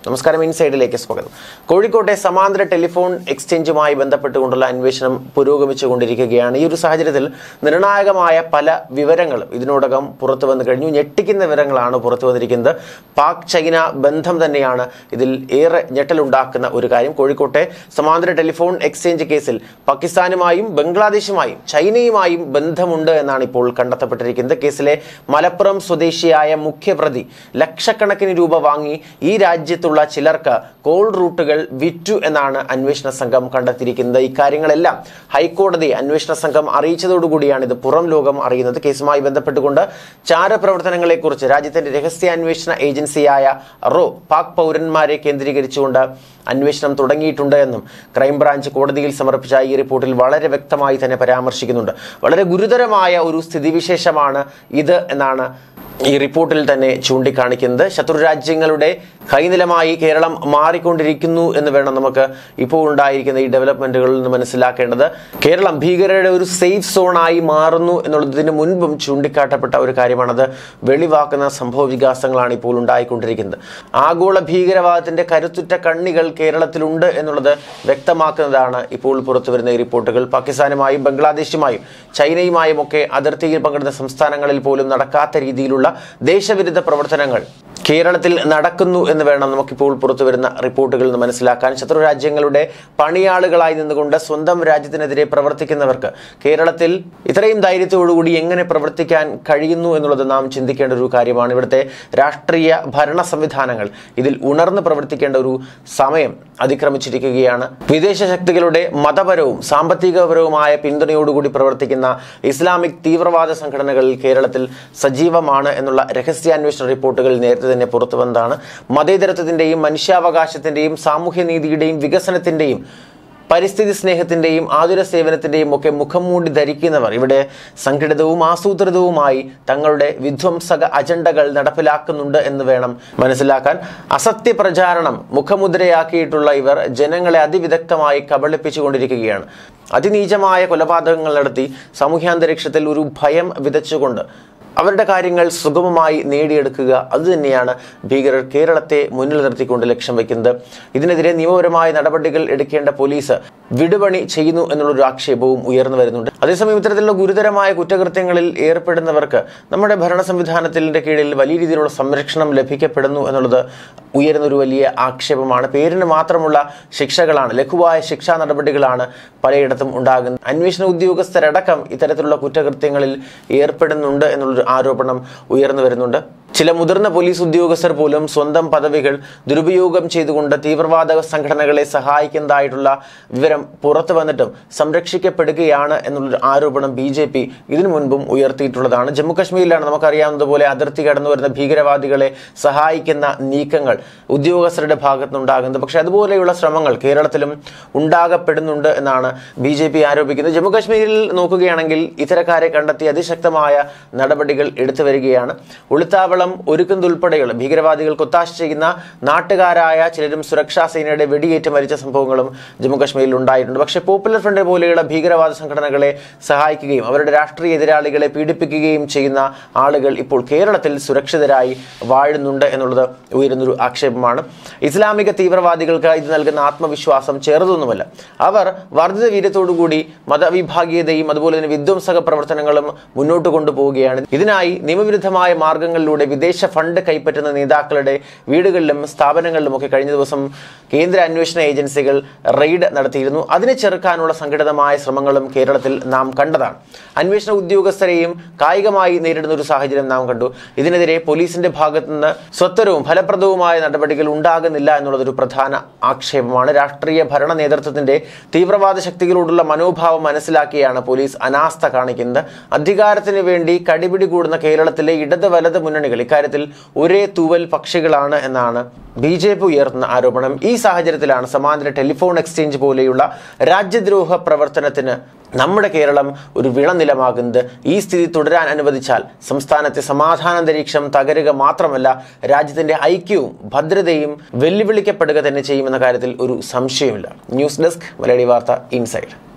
നമസ്കാരം ഇൻസൈഡിലേക്ക് സ്വാഗതം കോഴിക്കോട്ടെ സമാന്തര ടെലിഫോൺ എക്സ്ചേഞ്ചുമായി ബന്ധപ്പെട്ടുകൊണ്ടുള്ള അന്വേഷണം പുരോഗമിച്ചുകൊണ്ടിരിക്കുകയാണ് ഈ ഒരു സാഹചര്യത്തിൽ നിർണായകമായ പല വിവരങ്ങളും ഇതിനോടകം പുറത്തു വന്നു കഴിഞ്ഞു ഞെട്ടിക്കുന്ന വിവരങ്ങളാണ് പുറത്തു വന്നിരിക്കുന്നത് പാക് ചൈന ബന്ധം തന്നെയാണ് ഇതിൽ ഏറെ ഞെട്ടലുണ്ടാക്കുന്ന ഒരു കാര്യം കോഴിക്കോട്ടെ സമാന്തര ടെലിഫോൺ എക്സ്ചേഞ്ച് കേസിൽ പാകിസ്ഥാനുമായും ബംഗ്ലാദേശുമായും ചൈനയുമായും ബന്ധമുണ്ട് എന്നാണ് ഇപ്പോൾ കണ്ടെത്തപ്പെട്ടിരിക്കുന്നത് കേസിലെ മലപ്പുറം സ്വദേശിയായ മുഖ്യപ്രതി ലക്ഷക്കണക്കിന് രൂപ വാങ്ങി ഈ രാജ്യത്തുള്ള ചിലർക്ക് കോൾ റൂട്ടുകൾ വിറ്റു എന്നാണ് അന്വേഷണ സംഘം കണ്ടെത്തിയിരിക്കുന്നത് ഇക്കാര്യങ്ങളെല്ലാം ഹൈക്കോടതി അന്വേഷണ സംഘം അറിയിച്ചതോടുകൂടിയാണ് ഇത് പുറം ലോകം അറിയുന്നത് കേസുമായി ബന്ധപ്പെട്ടുകൊണ്ട് ചാരപ്രവർത്തനങ്ങളെക്കുറിച്ച് രാജ്യത്തിന്റെ രഹസ്യാന്വേഷണ ഏജൻസിയായ റോ പാക് പൗരന്മാരെ കേന്ദ്രീകരിച്ചുകൊണ്ട് അന്വേഷണം തുടങ്ങിയിട്ടുണ്ട് എന്നും ക്രൈംബ്രാഞ്ച് കോടതിയിൽ സമർപ്പിച്ച ഈ റിപ്പോർട്ടിൽ വളരെ വ്യക്തമായി തന്നെ പരാമർശിക്കുന്നുണ്ട് വളരെ ഗുരുതരമായ ഒരു സ്ഥിതിവിശേഷമാണ് ഇത് എന്നാണ് ഈ റിപ്പോർട്ടിൽ തന്നെ ചൂണ്ടിക്കാണിക്കുന്നത് ശത്രു രാജ്യങ്ങളുടെ കൈനിലമായി കേരളം മാറിക്കൊണ്ടിരിക്കുന്നു എന്ന് വേണം നമുക്ക് ഇപ്പോൾ ഉണ്ടായിരിക്കുന്ന ഈ ഡെവലപ്മെന്റുകളിൽ നിന്ന് മനസ്സിലാക്കേണ്ടത് കേരളം ഭീകരരുടെ ഒരു സേഫ് സോണായി മാറുന്നു എന്നുള്ളതിന് മുൻപും ചൂണ്ടിക്കാട്ടപ്പെട്ട ഒരു കാര്യമാണത് വെളിവാക്കുന്ന സംഭവ വികാസങ്ങളാണ് ഇപ്പോൾ ഉണ്ടായിക്കൊണ്ടിരിക്കുന്നത് ആഗോള ഭീകരവാദത്തിന്റെ കരുത്തുറ്റ കണ്ണികൾ കേരളത്തിലുണ്ട് എന്നുള്ളത് വ്യക്തമാക്കുന്നതാണ് ഇപ്പോൾ പുറത്തുവരുന്ന ഈ റിപ്പോർട്ടുകൾ പാകിസ്ഥാനുമായും ബംഗ്ലാദേശുമായും ചൈനയുമായും ഒക്കെ അതിർത്തിയിൽ പങ്കിടുന്ന സംസ്ഥാനങ്ങളിൽ പോലും നടക്കാത്ത രീതിയിലുള്ള ദേശവിരുദ്ധ പ്രവർത്തനങ്ങൾ കേരളത്തിൽ നടക്കുന്നു എന്ന് വേണം നമുക്കിപ്പോൾ പുറത്തു വരുന്ന റിപ്പോർട്ടുകളിൽ നിന്ന് മനസ്സിലാക്കാൻ ശത്രു രാജ്യങ്ങളുടെ പണിയാളുകളായി നിന്നുകൊണ്ട് സ്വന്തം രാജ്യത്തിനെതിരെ പ്രവർത്തിക്കുന്നവർക്ക് കേരളത്തിൽ ഇത്രയും ധൈര്യത്തോടുകൂടി എങ്ങനെ പ്രവർത്തിക്കാൻ കഴിയുന്നു എന്നുള്ളത് നാം ചിന്തിക്കേണ്ട ഒരു കാര്യമാണ് ഇവിടുത്തെ രാഷ്ട്രീയ ഭരണ സംവിധാനങ്ങൾ ഇതിൽ ഉണർന്ന് പ്രവർത്തിക്കേണ്ട ഒരു സമയം അതിക്രമിച്ചിരിക്കുകയാണ് വിദേശ ശക്തികളുടെ മതപരവും സാമ്പത്തികപരവുമായ പിന്തുണയോടുകൂടി പ്രവർത്തിക്കുന്ന ഇസ്ലാമിക് തീവ്രവാദ സംഘടനകൾ കേരളത്തിൽ സജീവമാണ് എന്നുള്ള രഹസ്യാന്വേഷണ റിപ്പോർട്ടുകൾ നേരത്തെ തന്നെ പുറത്തു വന്നതാണ് മതേതരത്വത്തിന്റെയും മനുഷ്യാവകാശത്തിന്റെയും സാമൂഹ്യനീതിയുടെയും വികസനത്തിന്റെയും പരിസ്ഥിതി സ്നേഹത്തിന്റെയും ആതുര സേവനത്തിന്റെയും ഒക്കെ മുഖം മൂടി ധരിക്കുന്നവർ ഇവിടെ സംഘടിതവും ആസൂത്രിതവുമായി തങ്ങളുടെ വിധ്വംസക അജണ്ടകൾ നടപ്പിലാക്കുന്നുണ്ട് എന്ന് വേണം മനസ്സിലാക്കാൻ അസത്യ പ്രചാരണം മുഖമുദ്രയാക്കിയിട്ടുള്ള ഇവർ ജനങ്ങളെ അതിവിദഗ്ധമായി കബളിപ്പിച്ചുകൊണ്ടിരിക്കുകയാണ് അതിനീചമായ കൊലപാതകങ്ങൾ നടത്തി സാമൂഹ്യാന്തരീക്ഷത്തിൽ ഒരു ഭയം വിതച്ചുകൊണ്ട് അവരുടെ കാര്യങ്ങൾ സുഗമമായി നേടിയെടുക്കുക അതുതന്നെയാണ് ഭീകരർ കേരളത്തെ മുന്നിൽ നിർത്തിക്കൊണ്ട് ലക്ഷ്യം വയ്ക്കുന്നത് ഇതിനെതിരെ നിയമപരമായ നടപടികൾ എടുക്കേണ്ട പോലീസ് വിടുപണി ചെയ്യുന്നു എന്നുള്ളൊരു ആക്ഷേപവും ഉയർന്നു വരുന്നുണ്ട് അതേസമയം ഇത്തരത്തിലുള്ള ഗുരുതരമായ കുറ്റകൃത്യങ്ങളിൽ ഏർപ്പെടുന്നവർക്ക് നമ്മുടെ ഭരണ സംവിധാനത്തിന്റെ കീഴിൽ വലിയ രീതിയിലുള്ള സംരക്ഷണം ലഭിക്കപ്പെടുന്നു എന്നുള്ളത് ഉയരുന്ന ഒരു വലിയ ആക്ഷേപമാണ് പേരിന് മാത്രമുള്ള ശിക്ഷകളാണ് ലഘുവായ ശിക്ഷാ നടപടികളാണ് പലയിടത്തും ഉണ്ടാകുന്നത് അന്വേഷണ ഉദ്യോഗസ്ഥരടക്കം ഇത്തരത്തിലുള്ള കുറ്റകൃത്യങ്ങളിൽ ഏർപ്പെടുന്നുണ്ട് എന്നുള്ളൊരു ആരോപണം ഉയർന്നു വരുന്നുണ്ട് ചില മുതിർന്ന പോലീസ് ഉദ്യോഗസ്ഥർ പോലും സ്വന്തം പദവികൾ ദുരുപയോഗം ചെയ്തുകൊണ്ട് തീവ്രവാദ സംഘടനകളെ സഹായിക്കുന്നതായിട്ടുള്ള വിവരം പുറത്തു വന്നിട്ടും സംരക്ഷിക്കപ്പെടുകയാണ് എന്നുള്ളൊരു ആരോപണം ബി ജെ പി ഇതിനു മുൻപും ഉയർത്തിയിട്ടുള്ളതാണ് ജമ്മു കശ്മീരിലാണ് നമുക്കറിയാവുന്നതുപോലെ അതിർത്തി കടന്നു വരുന്ന ഭീകരവാദികളെ സഹായിക്കുന്ന നീക്കങ്ങൾ ഉദ്യോഗസ്ഥരുടെ ഭാഗത്തുനിന്നുണ്ടാകുന്നത് പക്ഷെ അതുപോലെയുള്ള ശ്രമങ്ങൾ കേരളത്തിലും ഉണ്ടാകപ്പെടുന്നുണ്ട് എന്നാണ് ബി ജെ പി ആരോപിക്കുന്നത് ജമ്മു കശ്മീരിൽ നോക്കുകയാണെങ്കിൽ ഇത്തരക്കാരെ കണ്ടെത്തി അതിശക്തമായ നടപടികൾ എടുത്തു വരികയാണ് ഒളിത്താവളം ഒരുക്കുന്നതുൾപ്പെടെയുള്ള ഭീകരവാദികൾക്ക് ഒത്താശ ചെയ്യുന്ന നാട്ടുകാരായ ചിലരും സുരക്ഷാ സേനയുടെ വെടിയേറ്റ് മരിച്ച സംഭവങ്ങളും ജമ്മു കശ്മീരിൽ ഉണ്ടായിട്ടുണ്ട് പക്ഷേ പോപ്പുലർ ഫ്രണ്ട് പോലെയുള്ള ഭീകരവാദ സംഘടനകളെ സഹായിക്കുകയും അവരുടെ രാഷ്ട്രീയ എതിരാളികളെ പീഡിപ്പിക്കുകയും ചെയ്യുന്ന ആളുകൾ ഇപ്പോൾ കേരളത്തിൽ സുരക്ഷിതരായി വാഴുന്നുണ്ട് എന്നുള്ളത് ഉയരുന്നൊരു ആക്ഷേപമാണ് ഇസ്ലാമിക തീവ്രവാദികൾക്ക് ഇത് നൽകുന്ന ആത്മവിശ്വാസം ചെറുതൊന്നുമല്ല അവർ വർദ്ധിത വീര്യത്തോടുകൂടി മതവിഭാഗീയതയും അതുപോലെ തന്നെ വിധ്വംസക പ്രവർത്തനങ്ങളും മുന്നോട്ട് കൊണ്ടുപോവുകയാണ് ഇതിനായി നിയമവിരുദ്ധമായ മാർഗങ്ങളിലൂടെ വിദേശ ഫണ്ട് കൈപ്പറ്റുന്ന നേതാക്കളുടെ വീടുകളിലും സ്ഥാപനങ്ങളിലും ഒക്കെ കഴിഞ്ഞ ദിവസം കേന്ദ്ര അന്വേഷണ ഏജൻസികൾ റെയ്ഡ് നടത്തിയിരുന്നു അതിനെ ചെറുക്കാനുള്ള സംഘടിതമായ ശ്രമങ്ങളും കേരളത്തിൽ നാം കണ്ടതാണ് അന്വേഷണ ഉദ്യോഗസ്ഥരെയും കായികമായി നേരിടുന്ന ഒരു സാഹചര്യം നാം കണ്ടു ഇതിനെതിരെ പോലീസിന്റെ ഭാഗത്തു നിന്ന് സ്വത്തരവും ഫലപ്രദവുമായ നടപടികൾ ഉണ്ടാകുന്നില്ല എന്നുള്ളതൊരു പ്രധാന ആക്ഷേപമാണ് രാഷ്ട്രീയ ഭരണ നേതൃത്വത്തിന്റെ തീവ്രവാദ ശക്തികളോടുള്ള മനോഭാവം മനസ്സിലാക്കിയാണ് പോലീസ് അനാസ്ഥ കാണിക്കുന്നത് അധികാരത്തിന് വേണ്ടി കടിപിടി കൂടുന്ന കേരളത്തിലെ ഇടത് വലത് മുന്നണികൾ ഇക്കാര്യത്തിൽ ഒരേ തൂവൽ പക്ഷികളാണ് എന്നാണ് ബി ജെ പി ഉയർത്തുന്ന ആരോപണം ഈ സാഹചര്യത്തിലാണ് സമാന്തര ടെലിഫോൺ എക്സ്ചേഞ്ച് പോലെയുള്ള രാജ്യദ്രോഹ പ്രവർത്തനത്തിന് നമ്മുടെ കേരളം ഒരു വിളനിലമാകുന്നത് ഈ സ്ഥിതി തുടരാൻ അനുവദിച്ചാൽ സംസ്ഥാനത്തെ സമാധാനാന്തരീക്ഷം തകരുക മാത്രമല്ല രാജ്യത്തിന്റെ ഐക്യവും ഭദ്രതയും വെല്ലുവിളിക്കപ്പെടുക തന്നെ ചെയ്യുമെന്ന കാര്യത്തിൽ ഒരു സംശയമില്ല ന്യൂസ് ഡെസ്ക് മലയാളി വാർത്ത ഇൻസൈഡ്